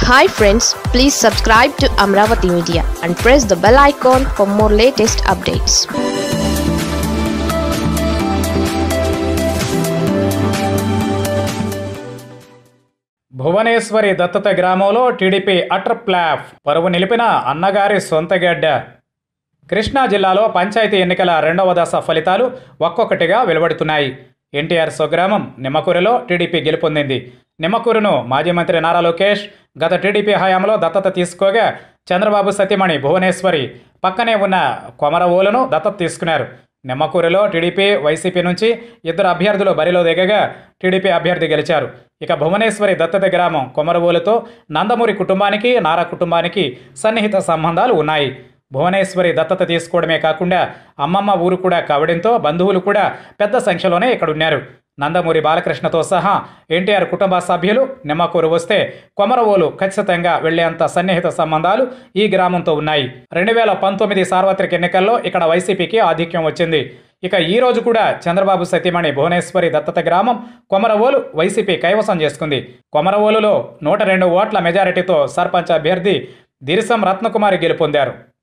hi friends please subscribe to Amaravati media and press the bell icon for more latest updates Bhuvaneswari దత్తత గ్రామంలో TDP utter flop పరువు నిలిపిన అన్నగారి సొంత గడ్డ కృష్ణా జిల్లాలో పంచాయతీ ఎన్నికల రెండవ దశ ఫలితాలు ఒక్కొక్కటిగా వెలువడుతున్నాయి ఎన్టీఆర్ స్వగ్రామం నిమ్మకూరులో టీడీపీ గెలుపొందింది నిమ్మకూరును మాజీ మంత్రి నారా లోకేష్ గత టీడీపీ హయాంలో దత్తత తీసుకోగా చంద్రబాబు సతీమణి భువనేశ్వరి పక్కనే ఉన్న కొమరవోలును దత్తత తీసుకున్నారు నిమ్మకూరులో టీడీపీ వైసీపీ నుంచి ఇద్దరు అభ్యర్థులు బరిలో దిగగా టీడీపీ అభ్యర్థి గెలిచారు ఇక భువనేశ్వరి దత్తత గ్రామం కొమరవోలుతో నందమూరి కుటుంబానికి నారా కుటుంబానికి సన్నిహిత సంబంధాలు ఉన్నాయి భువనేశ్వరి దత్తత తీసుకోవడమే కాకుండా అమ్మమ్మ ఊరు కూడా కావడంతో బంధువులు కూడా పెద్ద సంఖ్యలోనే ఇక్కడ ఉన్నారు నందమూరి బాలకృష్ణతో సహా ఎన్టీఆర్ కుటుంబ సభ్యులు నిమ్మకూరు వస్తే కొమరవోలు ఖచ్చితంగా వెళ్లేంత సన్నిహిత సంబంధాలు ఈ గ్రామంతో ఉన్నాయి రెండు వేల పంతొమ్మిది సార్వత్రిక ఎన్నికల్లో ఇక్కడ వైసీపీకి ఆధిక్యం వచ్చింది ఇక ఈ రోజు కూడా చంద్రబాబు సతీమణి భువనేశ్వరి దత్తత గ్రామం కొమరవోలు వైసీపీ కైవసం చేసుకుంది కొమరవోలులో నూట రెండు ఓట్ల మెజారిటీతో సర్పంచ్ అభ్యర్థి దిరిసం రత్నకుమారి గెలుపొందారు